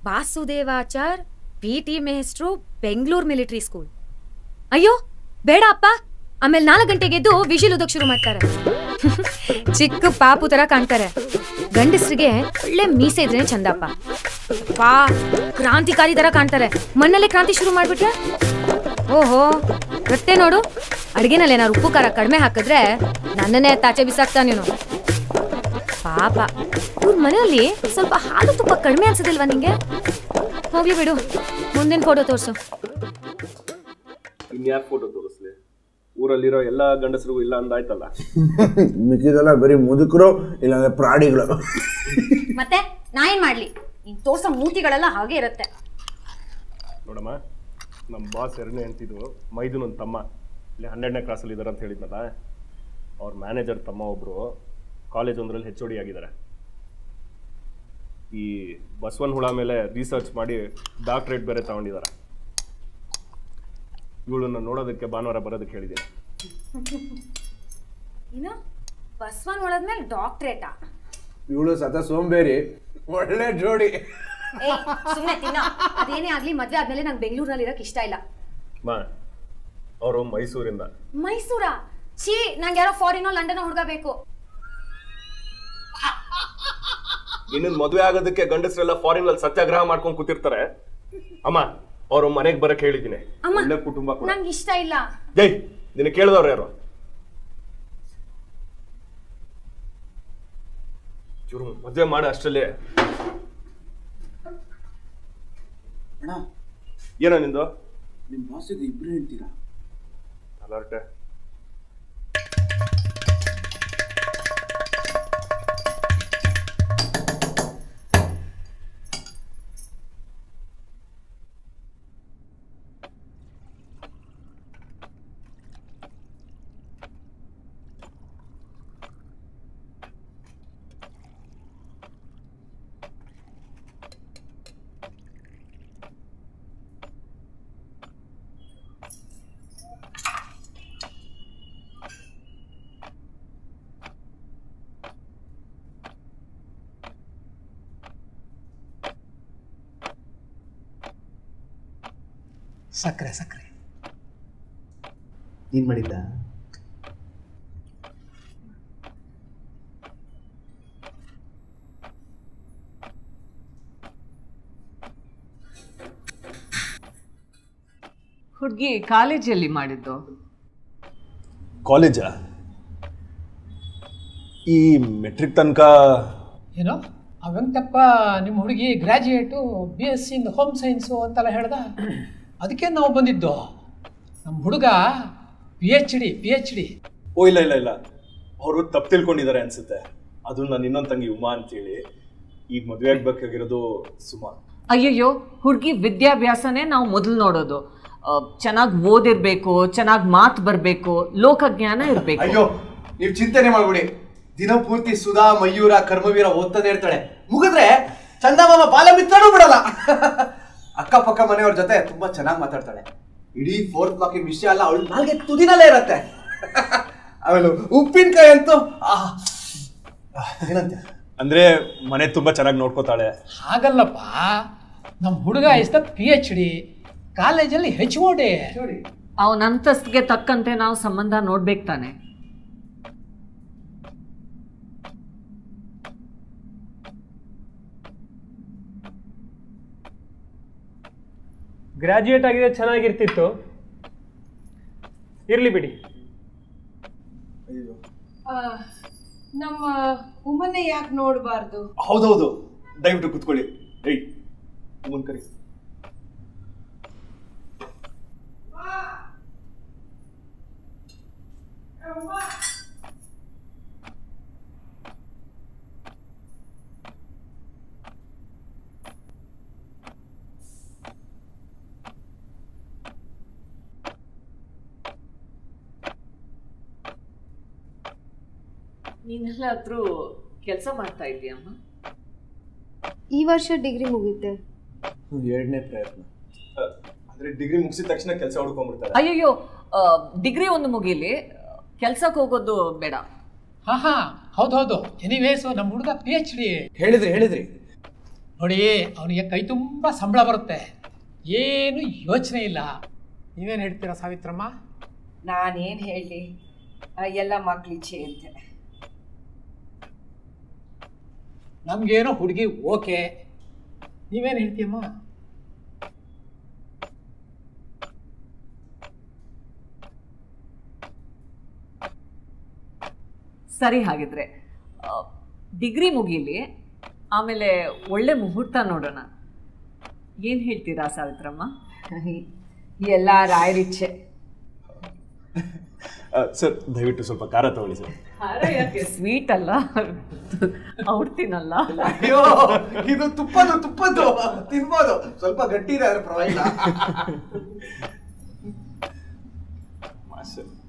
ವಾಸುದೇವಾಚಾರ್ P T ಮೇಸ್ಟ್ರು Bengaluru military school ಅಯ್ಯೋ ಬೇಡ ಅಪ್ಪ ಆಮೇಲೆ ನಾಲ್ಕು ಗಂಟೆಗೆ ಎದ್ದು ವಿಜಿಲ್ ಉದಕ್ ಶುರು ಮಾಡ್ತಾರೆ ಚಿಕ್ಕ ಪಾಪು ತರ ಕಾಣ್ತಾರೆ ಗಂಡಸ್ರಿಗೆ ಒಳ್ಳೆ ಮೀಸೆ ಇದ್ರೆ ಚಂದಪ್ಪ ಪಾ ಕ್ರಾಂತಿಕಾರಿ ತರ ಕಾಣ್ತಾರೆ ಮಣ್ಣಲ್ಲೇ ಕ್ರಾಂತಿ ಶುರು ಮಾಡ್ಬಿಟ್ರೆ ಓಹೋ ಗೊತ್ತೇ ನೋಡು ಅಡ್ಗೆನಲ್ಲಿ ಏನಾದ್ರು ಉಪ್ಪು ಖಾರ ಕಡಿಮೆ ಹಾಕಿದ್ರೆ ನನ್ನನ್ನೇ ತಾಚೆ ಬಿಸಾಕ್ತಾ ನೀನು ಪಾಪ ಇವ್ರ ಮನೆಯಲ್ಲಿ ಸ್ವಲ್ಪ ಹಾಲು ತುಪ್ಪ ಕಡಿಮೆ ಅನ್ಸದಿಲ್ವಾ ನಿಂಗೆ ಹೋಗ್ಲಿ ಬಿಡು ಮುಂದಿನ ಫೋಟೋ ತೋರ್ಸು ಇನ್ಯಾರು ಫೋಟೋ ತೋರಿಸ್ಲಿ ಊರಲ್ಲಿರೋ ಎಲ್ಲ ಗಂಡಸರಿಗೂ ಇಲ್ಲ ಅಂದಾಯ್ತಲ್ಲ ಮಿಕ್ಕಿದೆಲ್ಲ ಬರೀ ಮುದುಕರು ಇಲ್ಲಾಂದ್ರೆ ಪ್ರಾಣಿಗಳು ಮತ್ತೆ ನಾ ಏನ್ ಮಾಡ್ಲಿ ನೀನ್ ತೋರ್ಸೋ ಮೂತಿಗಳೆಲ್ಲ ಹಾಗೆ ಇರುತ್ತೆ ನೋಡಮ್ಮ ನಮ್ಮ ಬಾಸ್ ಎರಡನೇ ಅಂತಿದ್ದು ಮೈದುನ್ ಒಂದು ತಮ್ಮ ಇಲ್ಲಿ ಹನ್ನೆರಡನೇ ಕ್ಲಾಸಲ್ಲಿ ಇದ್ದಾರೆ ಅಂತ ಹೇಳಿದ್ನಲ್ಲ ಅವ್ರ ಮ್ಯಾನೇಜರ್ ತಮ್ಮ ಒಬ್ಬರು ಕಾಲೇಜ್ ಒಂದರಲ್ಲಿ ಹೆಚ್ ಡಿ ಆಗಿದ್ದಾರೆ ಈ ಬಸವನ್ ಹುಳ ಮೇಲೆ ರಿಸರ್ಚ್ ಮಾಡಿ ಡಾಕ್ಟ್ರೇಟ್ ಬೇರೆ ತಗೊಂಡಿದ್ದಾರೆ ಇವಳನ್ನ ನೋಡೋದಕ್ಕೆ ಭಾನುವಾರ ಬರೋದಕ್ಕೆ ಹೇಳಿದ್ದೀನಿ ಇನ್ನು ಬಸವನ್ ಒಳದ್ಮೇಲೆ ಡಾಕ್ಟ್ರೇಟಾ ಇವಳು ಸತ ಸೋಂಬೇರಿ ಒಳ್ಳೆ ಜೋಡಿ ಏ ಸುಮ್ಮನೆ ತಿನ್ನ ಅದೇನೇ ಆಗ್ಲಿ ಮದ್ವೆ ಆದ್ಮೇಲೆ ನಂಗೆ ಬೆಂಗಳೂರಿನಲ್ಲಿ ಇರಕ್ ಇಷ್ಟ ಇಲ್ಲ ಮಾ ಅವರು ಮೈಸೂರಿಂದ ಮೈಸೂರಾ ಛೀ ನಂಗೆ ಯಾರೋ ಫಾರಿನೋ ಲಂಡನೋ ಹುಡುಗ ಬೇಕು ಇನ್ನೊಂದು ಮದುವೆ ಆಗೋದಕ್ಕೆ ಗಂಡಸರೆಲ್ಲ ಫಾರಿನ್ ಅಲ್ಲಿ ಸತ್ಯಾಗ್ರಹ ಮಾಡ್ಕೊಂಡು ಕೂತಿರ್ತಾರೆ ಅಮ್ಮ ಅವ್ರು ಮನೆಗೆ ಬರಕ್ ಹೇಳಿದ್ದೀನಿ ಅಮ್ಮ. ಒಳ್ಳೆ ಕುಟುಂಬ ಕೂಡ ನಂಗೆ ಇಷ್ಟ ಇಲ್ಲ ಜೈ ನಿನ್ನ ಕೇಳಿದವ್ರು ಯಾರು ಚೂರು ಮದುವೆ ಮಾಡ ಅಷ್ಟರಲ್ಲಿ ಅಣ್ಣ ಏನೋ ನಿಂದು ನಿಮ್ಮ ಬಾಸಿಗೆ ಇಬ್ರು ಹೇಳ್ತೀರಾ ಅಲರ್ಟೆ ಸಕ್ಕರೆ ಸಕ್ಕರೆ ನೀನ್ ಮಾಡಿದ್ದ ಹುಡುಗಿ ಕಾಲೇಜಲ್ಲಿ ಮಾಡಿದ್ದು ಕಾಲೇಜಾ ಈ ಮೆಟ್ರಿಕ್ ತನಕ ಏನೋ ಆ ವೆಂಕಟಪ್ಪ ನಿಮ್ಮ ಹುಡುಗಿ graduate B S C in home science ಅಂತೆಲ್ಲ ಹೇಳ್ದ ಅದಕ್ಕೆ ನಾವು ಬಂದಿದ್ದು ನಮ್ಮ ಹುಡುಗ P H D P H D ಓ ಇಲ್ಲ ಇಲ್ಲ ಇಲ್ಲ ಅವರು ತಪ್ಪು ತಿಳ್ಕೊಂಡಿದ್ದಾರೆ ಅನ್ಸುತ್ತೆ ಅದು ನನ್ನ ಇನ್ನೊಂದು ತಂಗಿ ಉಮಾ ಅಂತೇಳಿ ಈಗ ಮದುವೆ ಆಗ್ಬೇಕಾಗಿರೋದು ಸುಮಾ ಅಯ್ಯಯ್ಯೋ ಹುಡುಗಿ ವಿದ್ಯಾಭ್ಯಾಸನೇ ನಾವು ಮೊದಲು ನೋಡೋದು ಚೆನ್ನಾಗಿ ಓದಿರ್ಬೇಕು ಚೆನ್ನಾಗಿ ಮಾತು ಬರಬೇಕು ಲೋಕಜ್ಞಾನ ಇರಬೇಕು ಅಯ್ಯೋ ನೀವು ಚಿಂತನೆ ಮಾಡ್ಬಿಡಿ ದಿನಪೂರ್ತಿ ಸುಧಾ ಮಯೂರ ಕರ್ಮವೀರ ಓದ್ತಾನೆ ಇರ್ತಾಳೆ ಮುಗಿದ್ರೆ ಚಂದಮಾಮ ಬಾಲಮಿತ್ರನೂ ಬಿಡಲ್ಲ ಅಕ್ಕಪಕ್ಕ ಮನೆಯವ್ರ ಜೊತೆ ತುಂಬಾ ಚೆನ್ನಾಗಿ ಮಾತಾಡ್ತಾಳೆ ಇಡೀ ಫೋರ್ತ್ ಬ್ಲಾಕಿನ ವಿಷಯ ಅಲ್ಲ ಅವಳು ನಾಲ್ಗೆ ತುದಿನಲ್ಲೇ ಇರತ್ತೆ ಆಮೇಲೆ ಉಪ್ಪಿನಕಾಯಿ ಅಂತೂ ಆಹ್. ಏನಂತೆ ಅಂದ್ರೆ ಮನೆ ತುಂಬಾ ಚೆನ್ನಾಗಿ ನೋಡ್ಕೋತಾಳೆ ಹಾಗಲ್ಲಪ್ಪ ನಮ್ಮ ಹುಡುಗ is the P H D ಕಾಲೇಜಲ್ಲಿ ಹೆಚ್ ಓ ಡಿ ಅವನ ಅಂತಸ್ತಿಗೆ ತಕ್ಕಂತೆ ನಾವು ಸಂಬಂಧ ನೋಡ್ಬೇಕು ತಾನೆ ಗ್ರ್ಯಾಜುಯೇಟ್ ಆಗಿದೆ ಚೆನ್ನಾಗಿರ್ತಿತ್ತು ಇರ್ಲಿ ಬಿಡಿ ನಮ್ಮ ಉಮನೆ ಯಾಕೆ ನೋಡಬಾರ್ದು ಹೌದೌದು ದಯವಿಟ್ಟು ಕುತ್ಕೊಳ್ಳಿ ಏಯ್ ಉಮನ್ ಕರಿ ನೀನೆಲ್ಲಾದ್ರೂ ಕೆಲಸ ಮಾಡ್ತಾ ಇದೀಯಮ್ಮ ಈ ವರ್ಷ ಡಿಗ್ರಿ ಮುಗೀತೆ ಎರಡನೇ ಪ್ರಯತ್ನ ಅಂದ್ರೆ ಡಿಗ್ರಿ ಮುಗಿಸಿದ ತಕ್ಷಣ ಕೆಲಸ ಹುಡ್ಕೊಂಡ್ಬಿಡ್ತಾರೆ ಅಯ್ಯಯ್ಯೋ ಡಿಗ್ರಿ ಒಂದು ಮುಗೀಲಿ ಕೆಲ್ಸಕ್ಕೆ ಹೋಗೋದು ಬೇಡ ಹಾ ಹಾ ಹೌದು ಹೌದು ಎನಿವೇಸು ನಮ್ಮ ಹುಡುಗ ಪಿ ಎಚ್ ಡಿ ಹೇಳಿದ್ರಿ ಹೇಳಿದ್ರಿ ನೋಡಿ ಅವನಿಗೆ ಕೈ ತುಂಬ ಸಂಬಳ ಬರುತ್ತೆ ಏನು ಯೋಚನೆ ಇಲ್ಲ ನೀವೇನು ಹೇಳ್ತೀರಾ ಸಾವಿತ್ರಮ್ಮ ನಾನೇನು ಹೇಳಿ ಎಲ್ಲ ಮಕ್ಳಿಚ್ಛೆ ಅಂತೆ ನಮಗೇನೋ ಹುಡುಗಿ ಓಕೆ ನೀವೇನು ಹೇಳ್ತೀಯಮ್ಮ ಸರಿ ಹಾಗಿದ್ರೆ ಆ, ಡಿಗ್ರಿ ಮುಗೀಲಿ ಆಮೇಲೆ ಒಳ್ಳೆ ಮುಹೂರ್ತ ನೋಡೋಣ ಏನು ಹೇಳ್ತೀರಾ ಸಾವಿತ್ರಮ್ಮ ಎಲ್ಲ ರಾಯರಿಚ್ಛೆ ಸರ್ ದಯವಿಟ್ಟು ಸ್ವಲ್ಪ ಖಾರ ತಗೊಳ್ಳಿ ಸರ್ ಸ್ವೀಟ್ ಅಲ್ಲ ಔಡ್ತೀನಲ್ಲ ಅಯ್ಯೋ ಇದು ತುಪ್ಪದು ತುಪ್ಪದ್ದು ತಿನ್ಬೋದು ಸ್ವಲ್ಪ ಗಟ್ಟಿ ಇದೆ ಆದ್ರೆ ಪರವಾಗಿಲ್ಲ ಮಾಸ್ಟರ್